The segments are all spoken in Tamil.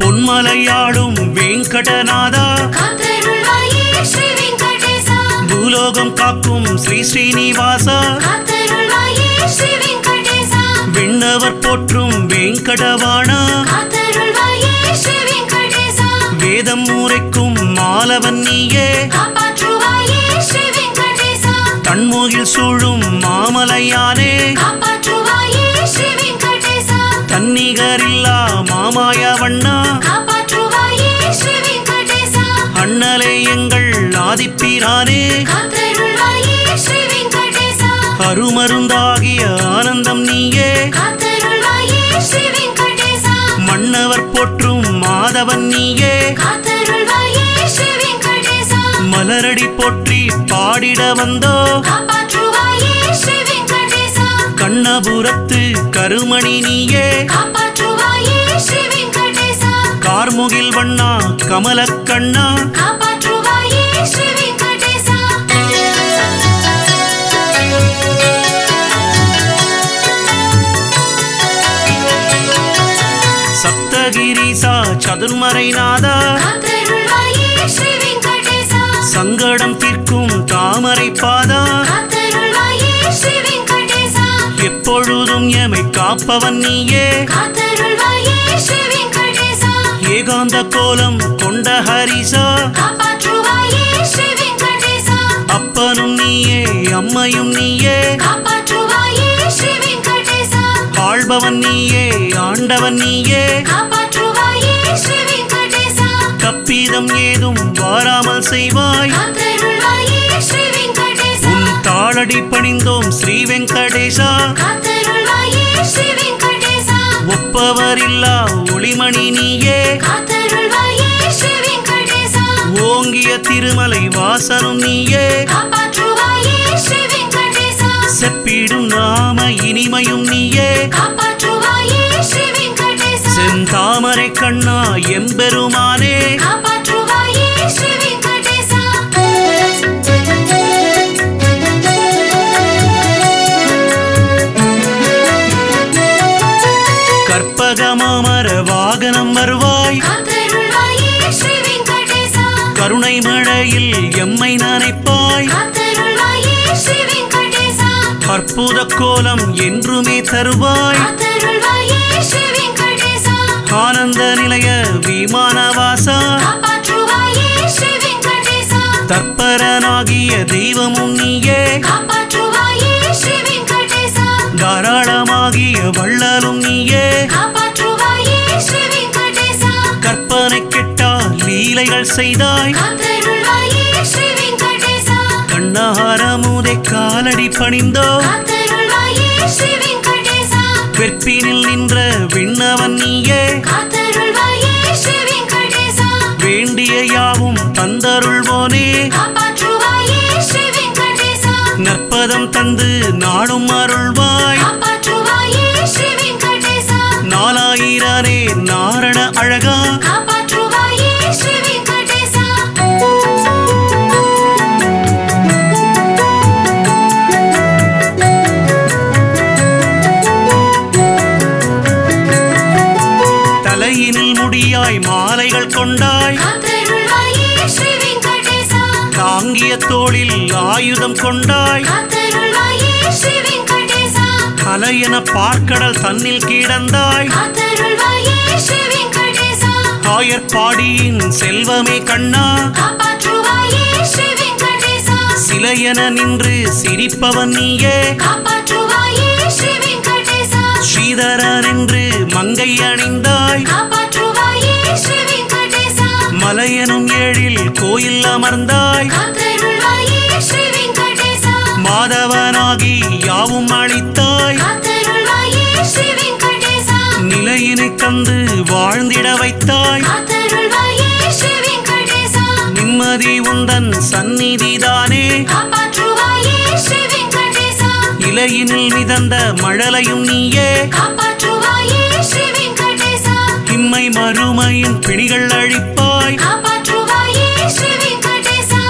பொன்மலையாடும் வெங்கடநாதா காத்தருள்வாயே ஸ்ரீ வெங்கடேசா பூலோகம் காக்கும் ஸ்ரீ ஸ்ரீனிவாசா காத்தருள்வாயே ஸ்ரீ வெங்கடேசா விண்ணவர் போற்றும் வெங்கடவாணா காத்தருள்வாயே ஸ்ரீ வெங்கடேசா வேதம் உரைக்கும் மாலவன் நீயே காப்பாற்றுவாயே ஸ்ரீ வெங்கடேசா தன்மோகில் சூழும் மாமலையானே காப்பாற்றுவாயே ஸ்ரீ வெங்கடேசா தன்னிகரில்லா மாமாய வண்ணா காப்பாற்றுவாயே ஸ்ரீ வெங்கடேசா அண்ணலே எங்கள் ஆதிப்பிரானே காத்தருள்வாயே ஸ்ரீ வெங்கடேசா அருமருந்தாகிய ஆனந்தம் நீயே காத்தருள்வாயே ஸ்ரீ வெங்கடேசா மன்னவர் போற்றும் மாதவன் நீயே காத்தருள்வாயே ஸ்ரீ வெங்கடேசா மலரடி போற்றி பாடிட வந்தோ காப்பாற்றுவாயே ஸ்ரீ வெங்கடேசா கண்ணபுரத்து கருமணி நீயே காப்பாற்றுவாயே ஸ்ரீ வெங்கடேசா கார்முகில் வண்ணா கமலக்கண்ணா காப்பாற்றுவாயே ஸ்ரீ வெங்கடேசா சப்தகிரிசா சதுர்மறைநாதா காத்தருள்வாயே ஸ்ரீ வெங்கடேசா சங்கடம் தீர்க்கும் தாமரை பாதா காத்தருள்வாயே ஸ்ரீ வெங்கடேசா எப்பொழுதும் எமை காப்பவன் நீயே காத்தருள்வாயே ஸ்ரீ வெங்கடேசா ஏகாந்த கோலம் கொண்ட ஹரிசா காப்பாற்றுவாயே ஸ்ரீ வெங்கடேசா அப்பனும் நீயே அம்மையும் நீயே காப்பாற்றுவாயே ஸ்ரீ வெங்கடேசா ஆள்பவன் நீயே ஆண்டவன் நீயே காப்பாற்றுவாயே ஸ்ரீ வெங்கடேசா கப்பீதம் ஏதும் வாராமல் செய்வாய் காத்தருள்வாயே ஸ்ரீ வெங்கடேசா உன் தாளடி பணிந்தோம் ஸ்ரீ வெங்கடேசா காத்தருள்வாயே ஸ்ரீ வெங்கடேசா ஒப்பவரில்லா ஒளிமணி நீயே காத்தருள்வாயே ஸ்ரீ வெங்கடேசா ஓங்கிய திருமலை வாசனும் நீயே காப்பாற்றுவாயே ஸ்ரீ வெங்கடேசா செப்பிடும் நாம இனிமையும் நீயே காப்பாற்றுவாயே ஸ்ரீ வெங்கடேசா செந்தாமரை கண்ணா எம்பெருமானே காப்பாற்றுவாயே ஸ்ரீ வெங்கடேசா கற்பகமாமர வாகனம் வருவாய் காத்தருள்வாயே ஸ்ரீ வெங்கடேசா கருணை மழையில் எம்மை நனைப்பாய் காத்தருள்வாயே ஸ்ரீ வெங்கடேசா அற்புத கோலம் என்றுமே தருவாய் காத்தருள்வாயே ஸ்ரீ வெங்கடேசா ஆனந்த நிலைய விமானவாசா காப்பாற்றுவாயே ஸ்ரீ வெங்கடேசா தற்பரனாகிய தெய்வமும் நீயே காப்பாற்றுவாயே ஸ்ரீ வெங்கடேசா தாராளமாகிய வள்ளலும் நீயே காப்பாற்றுவாயே ஸ்ரீ வெங்கடேசா கற்பனை கெட்டா லீலைகள் செய்தாய் காத்தருள்வாயே ஸ்ரீ வெங்கடேசா கண்ணாரமுதை காலடி பணிந்தோ காத்தருள்வாயே ஸ்ரீ வெங்கடேசா வெற்பினில் நின்ற விண்ணவன் நீயே காத்தருள்வாயே ஸ்ரீ வெங்கடேசா வேண்டிய யாவும் தந்தருள்வோனே காப்பாற்றுவாயே ஸ்ரீ வெங்கடேசா நற்பதம் தந்து நாடும் அருள்வாய் காப்பாற்றுவாயே ஸ்ரீ வெங்கடேசா நாலாயிரனே நாரண அழகா காப்பாற்றுவாயே ஸ்ரீ வெங்கடேசா தலையினில் முடியாய் மாலைகள் கொண்டாய் காத்தருள்வாயே ஸ்ரீ வெங்கடேசா தாங்கிய தோளில் ஆயுதம் கொண்டாய் காத்தருள்வாயே ஸ்ரீ வெங்கடேசா கலையென பார்க்கடல் தன்னில் கிடந்தாய் காத்தருள்வாயே ஸ்ரீ வெங்கடேசா ஆயர்பாடியின் செல்வமே கண்ணா காப்பாற்றுவாயே ஸ்ரீ வெங்கடேசா சிலையென நின்று சிரிப்பவன் நீயே காப்பாற்றுவாயே ஸ்ரீ வெங்கடேசா ஸ்ரீதரன் என்று மங்கை அணிந்தாய் காப்பாற்றுவாயே ஸ்ரீ வெங்கடேசா மலையனும் ஏழில் கோயில் அமர்ந்தாய் காத்தருள்வாயே ஸ்ரீ வெங்கடேசா மாதவனாகி யாவும் அளித்தாய் காத்தருள்வாயே ஸ்ரீ வெங்கடேசா நிலையினை தந்து வாழ்ந்திட வைத்தாய் காத்தருள்வாயே ஸ்ரீ வெங்கடேசா நிம்மதி உந்தன் சந்நிதிதானே காப்பாற்றுவாயே ஸ்ரீ வெங்கடேசா இலையினில் மிதந்த மழலையும் நீயே காப்பாற்றுவாயே ஸ்ரீ வெங்கடேசா இம்மை மறுமையின் பிடிகள் அழிப்பாய் காப்பாற்றுவாயே ஸ்ரீ வெங்கடேசா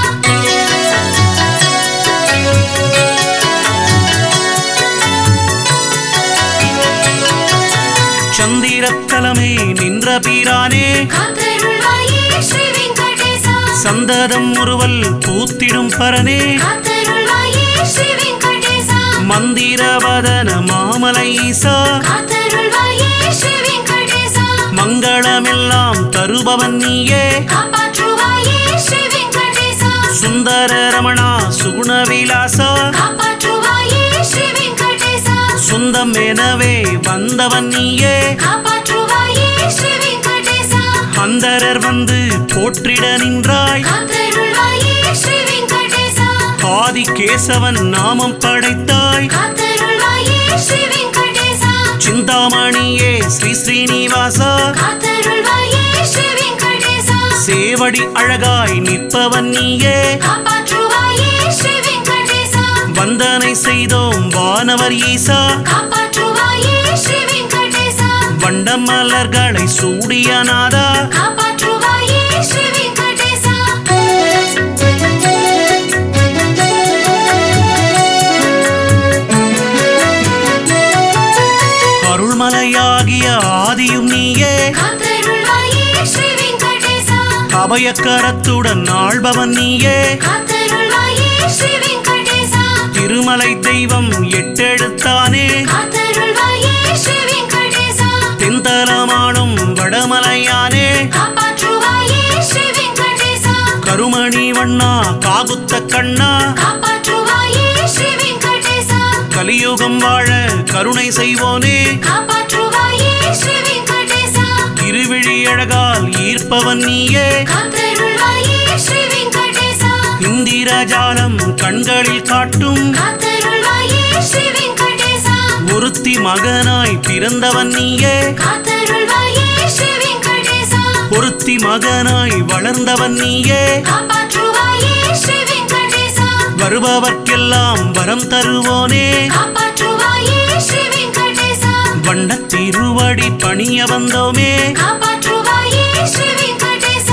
சந்திரத்தலமே நின்ற பீரானே காத்தருள்வாயே ஸ்ரீ வெங்கடேசா சந்ததம் முறுவல் பூத்திடும் பரனே காத்தருள்வாயே ஸ்ரீ வெங்கடேசா மந்திரவதன மாமலை ஈசா காத்தருள்வாயே ஸ்ரீ வெங்கடேசா மங்களமெல்லாம் தருபவன் நீயே காப்பாற்றுவாயே ஸ்ரீ வெங்கடேசா சுந்தர ரமணா சுகுணவிலாசா காப்பாற்றுவாயே ஸ்ரீ வெங்கடேசா சொந்தம் எனவே வந்தவன் நீயே காப்பாற்றுவாயே ஸ்ரீ வெங்கடேசா அந்தரர் வந்து போற்றிட நின்றாய் காத்தருள்வாயே ஸ்ரீ வெங்கடேசா ஆதி கேசவன் நாமம் படைத்தாய் காத்தருள்வாயே ஸ்ரீ வெங்கடேசா சிந்தாமணியே ஸ்ரீ ஸ்ரீனிவாசா காத்தருள்வாயே ஸ்ரீ வெங்கடேசா சேவடி அழகாய் நிற்பவன் நீயே காப்பாற்றுவாயே ஸ்ரீ வெங்கடேசா வந்தனை செய்தோம் வானவர் ஈசா காப்பாற்றுவாயே ஸ்ரீ வெங்கடேசா வண்டம் மலர்களை சூடிய நாதா காப்பாற்றுவாயே ஸ்ரீ வெங்கடேசா அருள்மலையாகிய ஆதியும் நீயே காத்தருள்வாயே ஸ்ரீ வெங்கடேசா அபயக்கரத்துடன் ஆள்பவன் நீயே காத்தருள்வாயே ஸ்ரீ வெங்கடேசா திருமலை தெய்வம் எட்டெழுத்தானே காத்தருள்வாயே ஸ்ரீ வெங்கடேசா தென்தலமானும் வடமலையானே காப்பாற்றுவாயே ஸ்ரீ வெங்கடேசா கருமணி வண்ணா காகுத்த கண்ணா காப்பாற்றுவாயே ஸ்ரீ வெங்கடேசா கலியுகம் வாழ கருணை செய்வோனே காப்பாற்றுவாயே ஸ்ரீ வெங்கடேசா இருவிழி அழகால் ஈர்ப்பவன் நீயே காத்தருள்வாயே ஸ்ரீ வெங்கடேசா இந்திரஜாலம் கண்களில் காட்டும் காத்தருள்வாயே ஸ்ரீ வெங்கடேசா ஒருத்தி மகனாய் பிறந்தவன் நீயே காத்தருள்வாயே ஸ்ரீ வெங்கடேசா ஒருத்தி மகனாய் வளர்ந்தவன் நீயே காப்பாற்றுவாயே ஸ்ரீ வெங்கடேசா வருபவர்க்கெல்லாம் வரம் தருவோனே காப்பாற்றுவாயே ஸ்ரீ வெங்கடேசா வண்ணத் திருவடி பணிய வந்தோமே காப்பாற்றுவாயே ஸ்ரீ வெங்கடேசா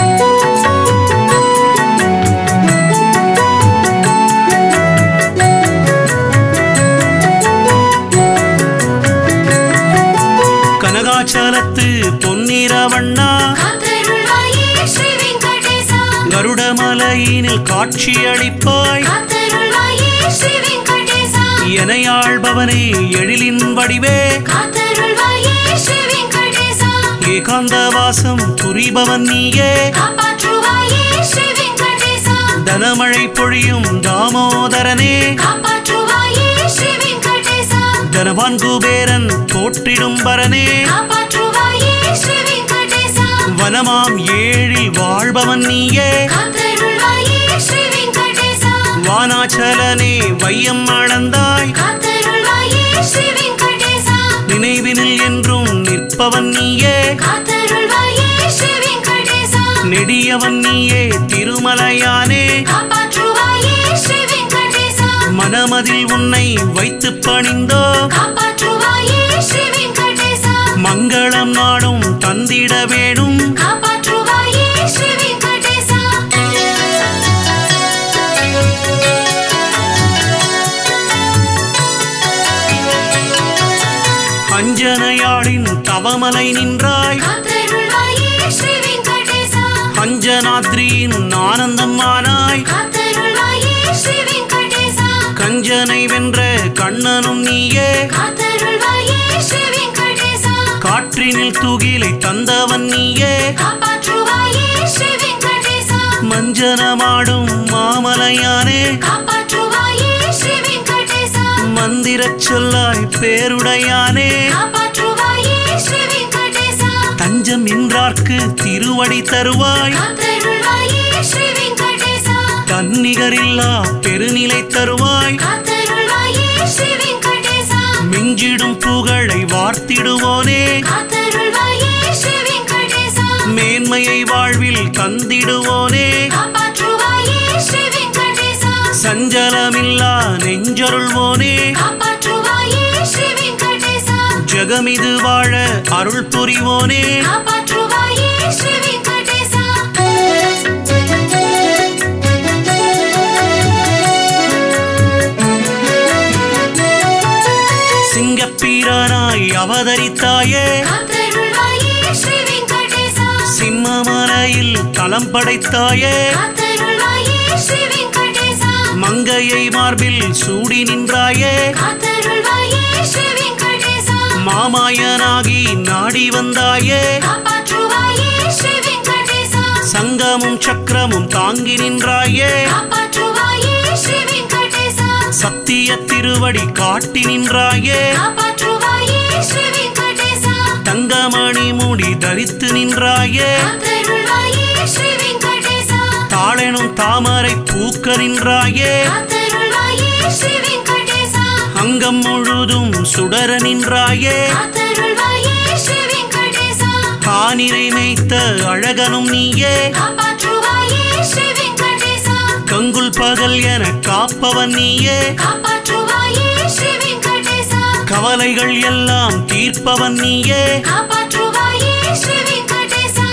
கனகாச்சலத்து பொன்னிற வண்ணா காத்தருள்வாயே ஸ்ரீ வெங்கடேசா கருடமலையினில் காட்சியளிப்பாய் காத்தருள்வாயே ஸ்ரீ வெங்கடேசா எனையாள்பவனே எழிலின் வடிவே காத்தருள்வாயே ஸ்ரீ வெங்கடேசா ஏகாந்த வாசம் புரிபவன் நீயே காப்பாற்றுவாயே ஸ்ரீ வெங்கடேசா தனமழை பொழியும் தாமோதரனே காப்பாற்றுவாயே ஸ்ரீ வெங்கடேசா தனவான் குபேரன் போற்றிடும் பரனே காப்பாற்றுவாயே ஸ்ரீ வெங்கடேசா வனமாம் ஏழில் வாழ்பவன் நீயே காத்தருள்வாயே ஸ்ரீ வெங்கடேசா வானாச்சலனே வையம் அளந்தாய் காத்தருள்வாயே ஸ்ரீ வெங்கடேசா நினைவினில் என்றும் நிற்பவன் நீயே காத்தருள்வாயே ஸ்ரீ வெங்கடேசா நெடியவன் நீயே திருமலையானே காப்பாற்றுவாயே ஸ்ரீ வெங்கடேசா மனமதில் உன்னை வைத்து பணிந்தோ காப்பாற்றுவாயே ஸ்ரீ வெங்கடேசா மங்களம் நாடும் தந்திட வேணும் காப்பாற்றுவாயே ஸ்ரீ வெங்கடேசா அஞ்சனையாளின் தவமலை நின்றாய் காத்தருள்வாயே ஸ்ரீ வெங்கடேசா அஞ்சனாத்ரியின் ஆனந்தம் ஆனாய் காத்தருள்வாயே ஸ்ரீ வெங்கடேசா கஞ்சனை வென்ற கண்ணனும் நீயே காத்தருள்வாயே ஸ்ரீ வெங்கடேசா காற்றினில் தூகிலை தந்தவன் நீயே காப்பாற்றுவாயே ஸ்ரீ வெங்கடேசா மஞ்சனமாடும் மாமலையானே காப்பாற்றுவாயே ஸ்ரீ வெங்கடேசா மந்திரச் சொல்லாய் பேருடையானே காப்பாற்றுவாயே ஸ்ரீ வெங்கடேசா தஞ்சம் என்றார்க்கு திருவடி தருவாய் காத்தருள்வாயே ஸ்ரீ வெங்கடேசா தன்னிகரில்லா பெருநிலை தருவாய் காத்தருள்வாயே ஸ்ரீ வெங்கடேசா மிஞ்சிடும் புகழை வார்த்திடுவோனே காத்தருள்வாயே ஸ்ரீ வெங்கடேசா மேன்மையை வாழ்வில் தந்திடுவோனே காப்பாற்றுவாயே ஸ்ரீ வெங்கடேசா சஞ்சலமில்லா நெஞ்சருள்வோனே காப்பாற்றுவாயே ஸ்ரீ வெங்கடேசா ஜெகமிது வாழ அருள் புரிவோனே காப்பாற்றுவாயே ஸ்ரீ வெங்கடேசா சிங்கப்பீரனாய் அவதரித்தாயே காத்தருள்வாயே சிம்மமலையில் தலம் படைத்தாயே காத்தருள்வாயே ஸ்ரீ வெங்கடேசா மங்கையை மார்பில் சூடி நின்றாயே காத்தருள்வாயே ஸ்ரீ வெங்கடேசா மாமாயனாகி நாடி வந்தாயே காப்பாற்றுவாயே ஸ்ரீ வெங்கடேசா சங்கமும் சக்கரமும் தாங்கி நின்றாயே காப்பாற்றுவாயே ஸ்ரீ வெங்கடேசா சத்திய திருவடி காட்டி நின்றாயே காப்பாற்றுவாயே ஸ்ரீ வெங்கடேசா தங்கமணி மூடி தரித்து நின்றாயே காத்தருள்வாயே ஸ்ரீ வெங்கடேசா தாளெனும் தாமரை பூக்க நின்றாயே காத்தருள்வாயே ஸ்ரீ வெங்கடேசா அங்கம் முழுதும் சுடர நின்றாயே காத்தருள்வாயே ஸ்ரீ வெங்கடேசா கானிரை மேய்த்த அழகனும் நீயே காப்பாற்றுவாயே ஸ்ரீ வெங்கடேசா கங்குல் பகல் என காப்பவன் நீயே காப்பாற்றுவாயே ஸ்ரீ வெங்கடேசா கவலைகள் எல்லாம் தீர்ப்பவன் நீயே காப்பாற்றுவாயே ஸ்ரீ வெங்கடேசா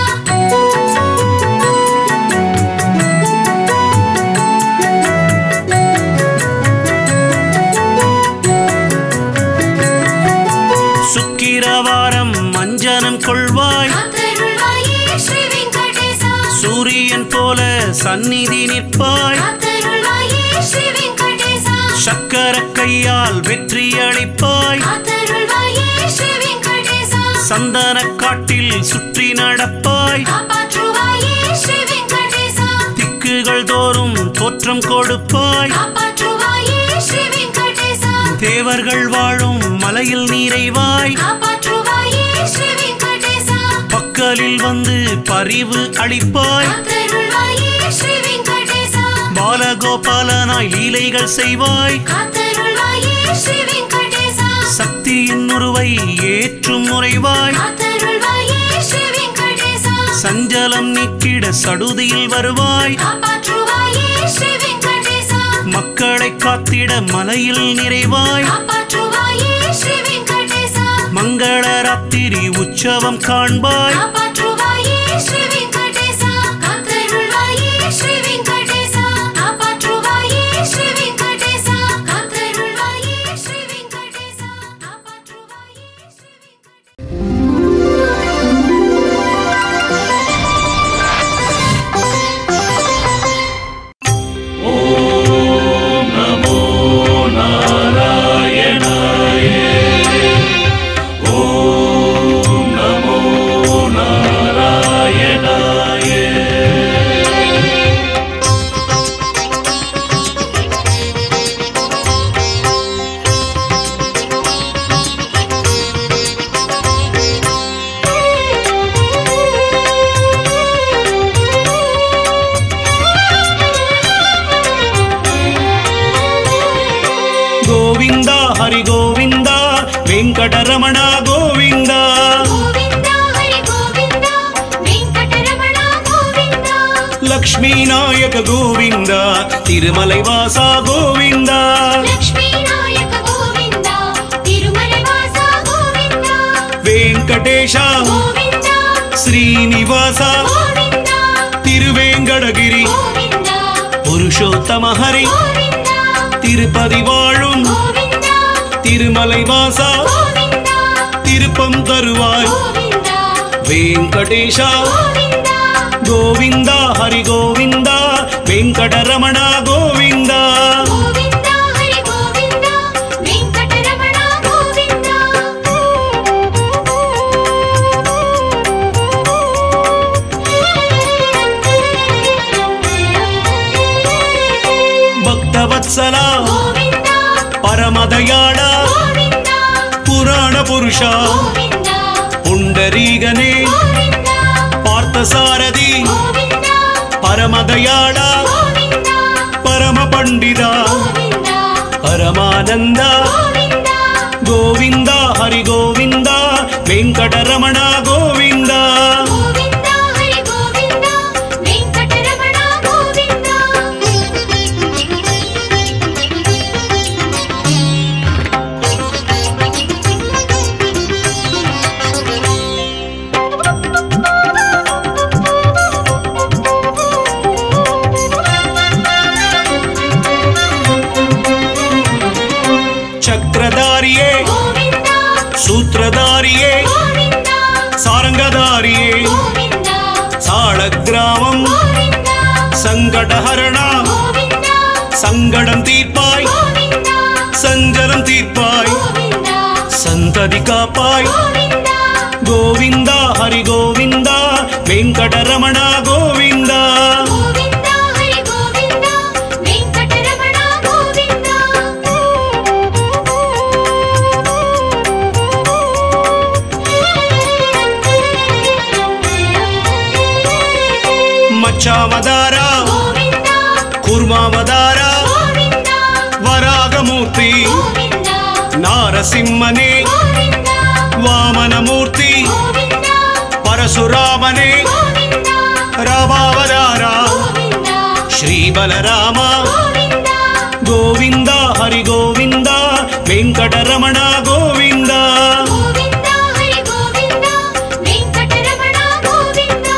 சுக்கிரவாரம் மஞ்சனம் கொள்வாய் காத்தருள்வாயே ஸ்ரீ வெங்கடேசா சூரியன் போல சந்நிதி நிற்பாய் காத்தருள்வாயே ஸ்ரீ வெங்கடேசா சக்கர கையால் வெற்றி அளிப்பாய் காத்தருள்வாயே ஸ்ரீ வெங்கடேசா சந்தன காட்டில் சுற்றி நடப்பாய் காப்பாற்றுவாயே ஸ்ரீ வெங்கடேசா திக்குகள் தோறும் தோற்றம் கொடுப்பாய் காப்பாற்றுவாயே ஸ்ரீ வெங்கடேசா தேவர்கள் வாழும் மலையில் நீரைவாய் காப்பாற்றுவாயே ஸ்ரீ வெங்கடேசா பக்கலில் வந்து பரிவு அளிப்பாய் காத்தருள்வாயே ஸ்ரீ வெங்கடேசா பாலகோபாலனாய் லீலைகள் செய்வாய் காத்தருள்வாயே ஸ்ரீ வெங்கடேசா சக்தியின் உருவை ஏற்றும் முறைவாய் காத்தருள்வாயே ஸ்ரீ வெங்கடேசா சஞ்சலம் நீக்கிட சடுதியில் வருவாய் காப்பாற்றுவாயே ஸ்ரீ வெங்கடேசா மக்களை காத்திட மலையில் நிறைவாய் காப்பாற்றுவாயே ஸ்ரீ வெங்கடேசா மங்கள ராத்திரி உற்சவம் காண்பாய் காப்பாற்றுவாயே ஸ்ரீ வெங்கடேசா காத்தருள்வாயே ஸ்ரீ வெங்கடேசா காப்பாற்றுவாயே ஸ்ரீ வெங்கடேசா காத்தருள்வாயே ஸ்ரீ வெங்கடேசா காப்பாற்றுவாயே ஸ்ரீ வெங்கடேசா గోవిందా హరి గోవిందా వెంకటరమణ గోవిందా గోవింద హరి గోవింద వెంకటరమణ గోవింద లక్ష్మీనాయక గోవిందా తిరుమలై వాసా గోవిందా లక్ష్మీ నాయక గోవింద తిరుమల వాస గోవింద వెంకటేశ గోవింద శ్రీనివాస గోవింద திருவேங்கடகிரி గోవింద புருஷோத்தம ஹரி గోవింద திருப்பதி வாழும் గోవింద திருமலை வாசா గోవింద திருப்பம் தருவாய் గోవింద வெங்கடேஷா గోవింద గోవిందా హరి గోవిందా వెంకటరమణ గోవిందా గోవింద హరి గోవింద వెంకటరమణ గోవింద భక్తవత్సల గోవింద పరమదయాళ గోవింద పురాణ పురుష గోవింద పుండరీగనే గోవింద பார்த்தசாரதி గోవింద పరమదయాళ గోవింద పరమ పండిత గోవింద పరమానంద గోవింద గోవింద హరి గోవింద వెంకటరమణ గోవింద గోవింద హరి గోవింద వెంకటరమణ గోవింద చక్రధారియే గోవింద సూత్రధారియే గోవింద சங்கடஹரணா கோவிந்தா சங்கடம் தீர்ப்பாய் கோவிந்தா சஞ்சலம் தீர்ப்பாய் கோவிந்தா சந்ததி காப்பாய் கோவிந்தா கோவிந்தா ஹரி கோவிந்தா வெங்கடரமணா கோவிந்தா கோவிந்தா ஹரி கோவிந்தா வெங்கடரமணா கோவிந்தா மச்சாவதாரா கோவிந்தா குர்மாவதாரா கோவிந்தா வராகமூர்த்தி கோவிந்தா நாரசிம்மனே கோவிந்தா வாமனமூர்த்தி கோவிந்தா பரசுராமனே கோவிந்தா ராமாவதாரா கோவிந்தா ஸ்ரீபலராமா கோவிந்தா கோவிந்தா ஹரி கோவிந்தா வெங்கடரமணா கோவிந்தா கோவிந்தா ஹரி கோவிந்தா வெங்கடரமணா கோவிந்தா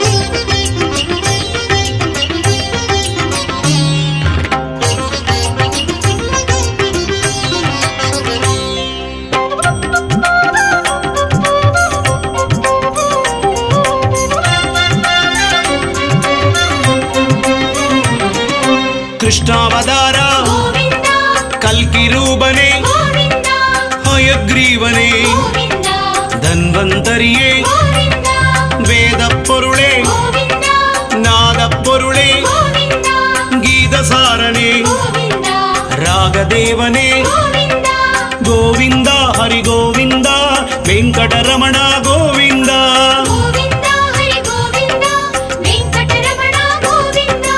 கிருஷ்ணாவதாரா கோவிந்தா கல்கி ரூபனே கோவிந்தா ஹயக்ரீவனே கோவிந்தா தன்வந்தரியே கோவிந்தா வேதப் பொருளே கோவிந்தா நாதப் பொருளே கோவிந்தா கீதசாரணே கோவிந்தா ராகதேவனே கோவிந்தா கோவிந்தா ஹரி கோவிந்தா வெங்கடரமணா கோவிந்தா கோவிந்தா ஹரி கோவிந்தா வெங்கடரமணா கோவிந்தா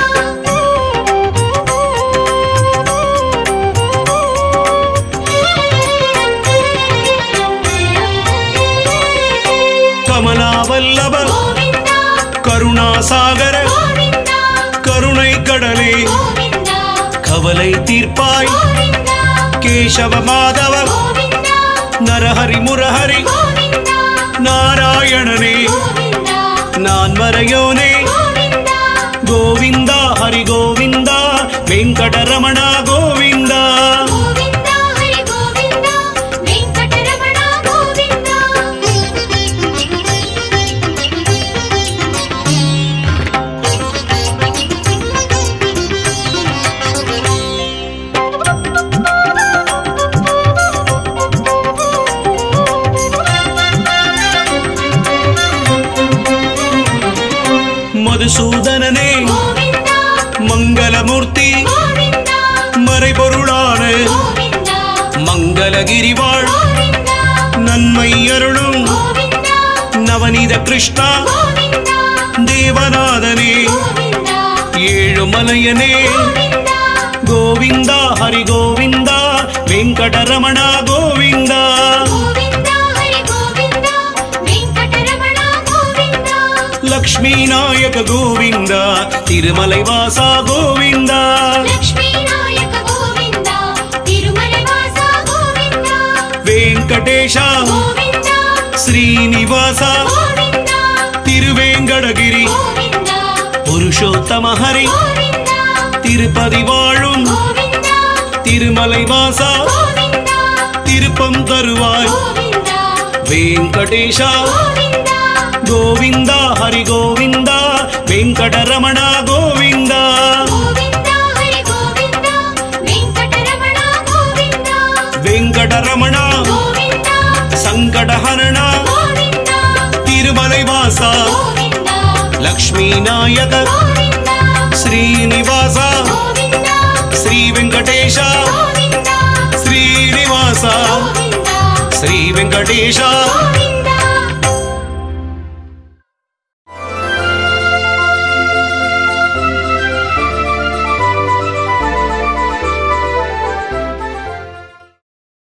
கமலாவல்லப கோவிந்தா கருணாசாகர கோவிந்தா கருணை கடலே கோவிந்தா கவலை தீர்ப்பாய் கோவிந்தா கேசவ மாதவ கோவிந்தா நரஹரி முரஹரி கோவிந்தா நாராயணனே கோவிந்தா நான் மறையோனே கோவிந்தா கோவிந்தா ஹரி கோவிந்தா வெங்கடரமணா கோவிந்தா கோவிந்தா ஹரி கோவிந்தா வெங்கடரமணா கோவிந்தா மதுசூதனனே கோவிந்தா மங்களமூர்த்தி கோவிந்தா மறைபொருளான கோவிந்தா மங்களகிரிவாழ் கோவிந்தா நன்மை அருளும் கோவிந்தா நவநீத கிருஷ்ணா கோவிந்தா தேவநாதனே கோவிந்தா ஏழுமலையனே கோவிந்தா கோவிந்தா ஹரி கோவிந்தா வெங்கடரமணா கோவிந்தா கோவிந்தா ஹரி கோவிந்தா வெங்கடரமணா கோவிந்தா லக்ஷ்மி நாயக கோவிந்தா திருமலை வாசா கோவிந்தா லக்ஷ்மி நாயக கோவிந்தா திருமலை வாசா கோவிந்தா வெங்கடேஷா கோவிந்தா ஸ்ரீனிவாசா கோவிந்தா திருவேங்கடகிரி கோவிந்தா புருஷோத்தம ஹரி கோவிந்தா திருப்பதி வாழும் கோவிந்தா திருமலை வாசா கோவிந்தா திருப்பம் தருவாய் கோவிந்தா வெங்கடேஷா கோவிந்தா கோவிந்தா ஹரி கோவிந்தா வெங்கடரமணா கோவிந்தா கோவிந்தா ஹரி கோவிந்தா வெங்கடரமணா கோவிந்தா வெங்கடரமணா கோவிந்தா சங்கடஹரணா கோவிந்தா திருமலை வாசா கோவிந்தா லக்ஷ்மி நாயக கோவிந்தா ஸ்ரீனிவாசா கோவிந்தா ஸ்ரீ வெங்கடேஷா கோவிந்தா ஸ்ரீனிவாசா கோவிந்தா ஸ்ரீ வெங்கடேஷா கோவிந்தா